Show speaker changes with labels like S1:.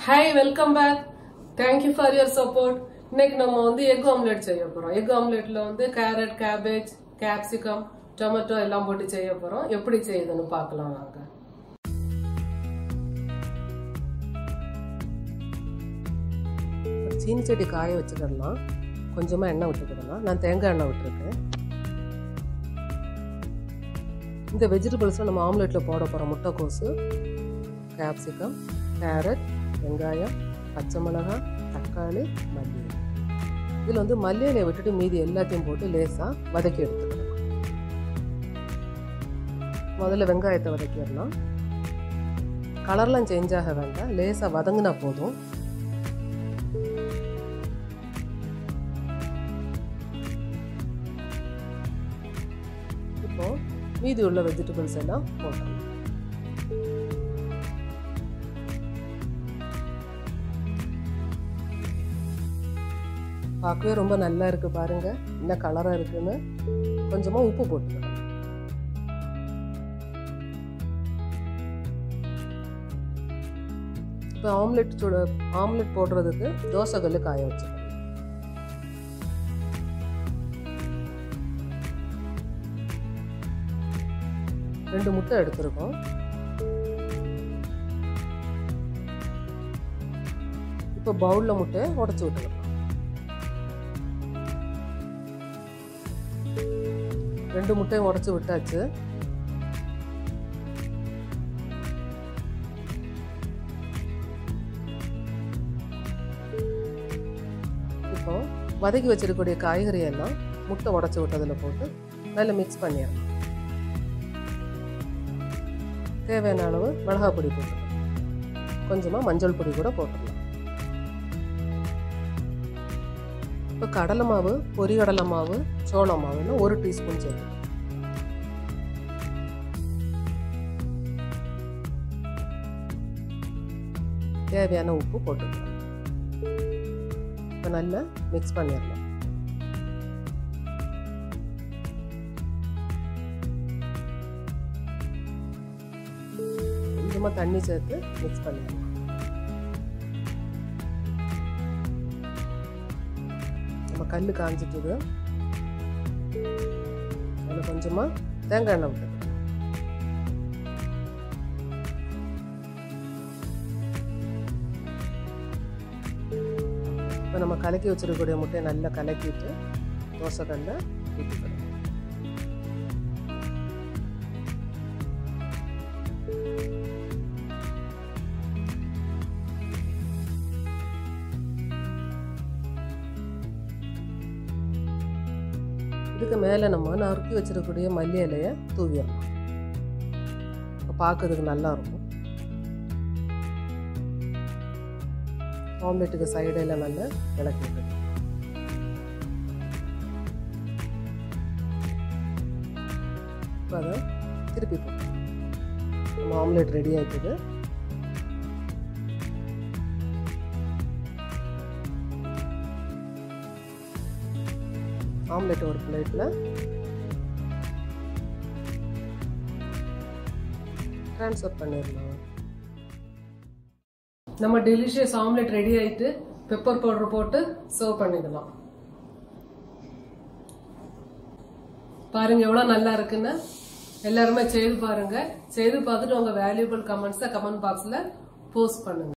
S1: hi welcome back thank you for your support இன்னைக்கு நம்ம வந்து எக் ஆம்லெட் செய்ய போறோம் எக் ஆம்லெட்ல வந்து கேரட் கேபேஜ் கேப்சிகம் டொமேட்டோ எல்லாம் போட்டு செய்ய போறோம் எப்படி செய்யுதுன்னு பார்க்கலாம் வாங்க சீனி செடி காய வச்சுக்கிடலாம் கொஞ்சமா எண்ணெய் விட்டுக்கிடலாம் நான் தேங்காய் எண்ணெய் விட்டுருக்கேன் இந்த வெஜிடபிள்ஸில் நம்ம ஆம்லெட்டில் போட போகிறோம் முட்டைக்கோசு கேப்சிகம் கேரட் வெங்காயம் பச்சை மிளகாய் தக்காளி மல்லி இதில் வந்து மல்லியில விட்டுட்டு மீதி எல்லாத்தையும் போட்டு லேசாக வதக்கி எடுத்துக்கலாம் முதல்ல வெங்காயத்தை வதக்கிடலாம் கலர்லாம் சேஞ்ச் ஆக வேண்டாம் லேசாக வதங்கினா போதும் இப்போ மீதி உள்ள வெஜிடபிள்ஸ் எல்லாம் போட்டோம் பார்க்கவே ரொம்ப நல்லா இருக்கு பாருங்க என்ன கலரா இருக்குன்னு கொஞ்சமா உப்பு போட்டுக்கலாம் இப்போ ஆம்லெட் சுட ஆம்லெட் போடுறதுக்கு தோசை கல்லு காய வச்சுக்கலாம் ரெண்டு முட்டை எடுத்திருக்கோம் இப்போ பவுலில் முட்டையை உடச்சி விட்டுக்கலாம் ரெண்டு முட்டையும் உடச்சி விட்டாச்சு இப்போ வதக்கி வச்சிருக்கக்கூடிய காய்கறி எல்லாம் முட்டை உடச்சி விட்டதில் போட்டு நல்லா மிக்ஸ் பண்ணிடலாம் தேவையான அளவு மிளகாய் பொடி போட்டுக்கலாம் கொஞ்சமாக மஞ்சள் பொடி கூட போட்டுக்கலாம் இப்போ கடலை மாவு பொரிகடலை மாவு சோள மாவுன்னு ஒரு டீஸ்பூன் சேர்த்து தேவையான உப்பு போட்டுக்கலாம் இப்போ நல்லா மிக்ஸ் பண்ணிடலாம் கொஞ்சமாக தண்ணி சேர்த்து மிக்ஸ் பண்ணிடலாம் நம்ம கல் காஞ்சிட்டுது அதில் கொஞ்சமாக தேங்காய் எண்ணெய் விட்டுக்கலாம் இப்போ நம்ம கலக்கி வச்சிருக்கக்கூடிய முட்டையை நல்லா கலக்கிட்டு தோசை கல்ல ஊற்றிக்கணும் இதுக்கு மேலே நம்ம நறுக்கி வச்சிருக்கக்கூடிய மல்லி இலையை தூவிடலாம் பார்க்கறதுக்கு நல்லா இருக்கும் ஆம்லெட்டுக்கு சைடில் நல்லா விளக்கி இப்போ அதை திருப்பி போட்டோம் நம்ம ஆம்லெட் ரெடி ஆகிட்டுது ஆம்லெட் ஒரு பிளேட்டில் ட்ரான்ஸ்ஃபர் பண்ணிடலாம் நம்ம டெலிஷியஸ் ஆம்லெட் ரெடி ஆயிட்டு பெப்பர் பவுடர் போட்டு சர்வ் பண்ணிடலாம் பாருங்க எவ்வளவு நல்லா இருக்குன்னு எல்லாருமே செய்து பாருங்க செய்து பார்த்துட்டு உங்க வேல்யூபிள் கமெண்ட்ஸை கமெண்ட் பாக்ஸ்ல போஸ்ட் பண்ணுங்க